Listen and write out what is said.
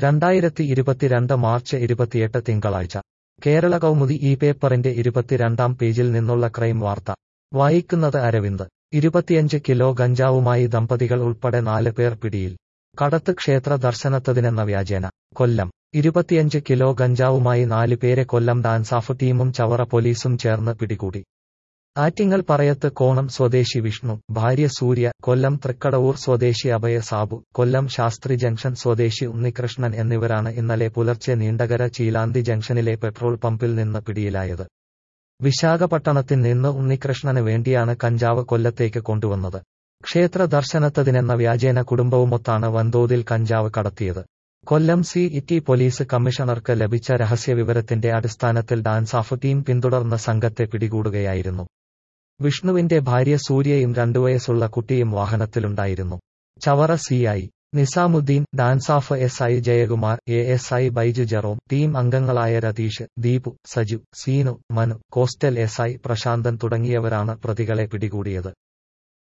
രണ്ടായിരത്തി ഇരുപത്തിരണ്ട് മാർച്ച് ഇരുപത്തിയെട്ട് തിങ്കളാഴ്ച കേരള കൗമുദി ഈ പേപ്പറിന്റെ ഇരുപത്തിരണ്ടാം പേജിൽ നിന്നുള്ള ക്രൈം വാർത്ത വായിക്കുന്നത് അരവിന്ദ് ഇരുപത്തിയഞ്ച് കിലോ ഗഞ്ചാവുമായി ദമ്പതികൾ ഉൾപ്പെടെ നാല് പേർ പിടിയിൽ കടത്ത് ക്ഷേത്ര ദർശനത്തതിനെന്ന വ്യാജേന കൊല്ലം ഇരുപത്തിയഞ്ച് കിലോ ഗഞ്ചാവുമായി നാല് പേരെ കൊല്ലം ഡാൻസാഫ് ടീമും ചവറ പോലീസും ചേർന്ന് പിടികൂടി ആറ്റിങ്ങൽ പറയത്ത് കോണം സ്വദേശി വിഷ്ണു ഭാര്യ സൂര്യ കൊല്ലം തൃക്കടവൂർ സ്വദേശി അഭയ സാബു കൊല്ലം ശാസ്ത്രി ജംഗ്ഷൻ സ്വദേശി ഉണ്ണികൃഷ്ണൻ എന്നിവരാണ് ഇന്നലെ പുലർച്ചെ നീണ്ടകര ചീലാന്തി ജംഗ്ഷനിലെ പെട്രോൾ പമ്പിൽ നിന്ന് പിടിയിലായത് വിശാഖപട്ടണത്തിൽ നിന്ന് ഉണ്ണികൃഷ്ണന് വേണ്ടിയാണ് കഞ്ചാവ് കൊല്ലത്തേക്ക് കൊണ്ടുവന്നത് ക്ഷേത്ര ദർശനത്തതിനെന്ന വ്യാജേന കുടുംബവുമൊത്താണ് വൻതോതിൽ കഞ്ചാവ് കടത്തിയത് കൊല്ലം സി ഇറ്റി പോലീസ് കമ്മീഷണർക്ക് ലഭിച്ച രഹസ്യവിവരത്തിന്റെ അടിസ്ഥാനത്തിൽ ഡാൻസാഫ് ടീം പിന്തുടർന്ന സംഘത്തെ പിടികൂടുകയായിരുന്നു വിഷ്ണുവിന്റെ ഭാര്യ സൂര്യയും രണ്ടു വയസ്സുള്ള കുട്ടിയും വാഹനത്തിലുണ്ടായിരുന്നു Chavara CI Nizamuddin DANSAF S I Jayakumar A S I Baiju Jerome team അംഗങ്ങളായ Ratheesh Deepu Saju Seenu Manu coastal S I Prasanthan തുടങ്ങിയവരാണ് പ്രതികളെ പിടികൂടിയത്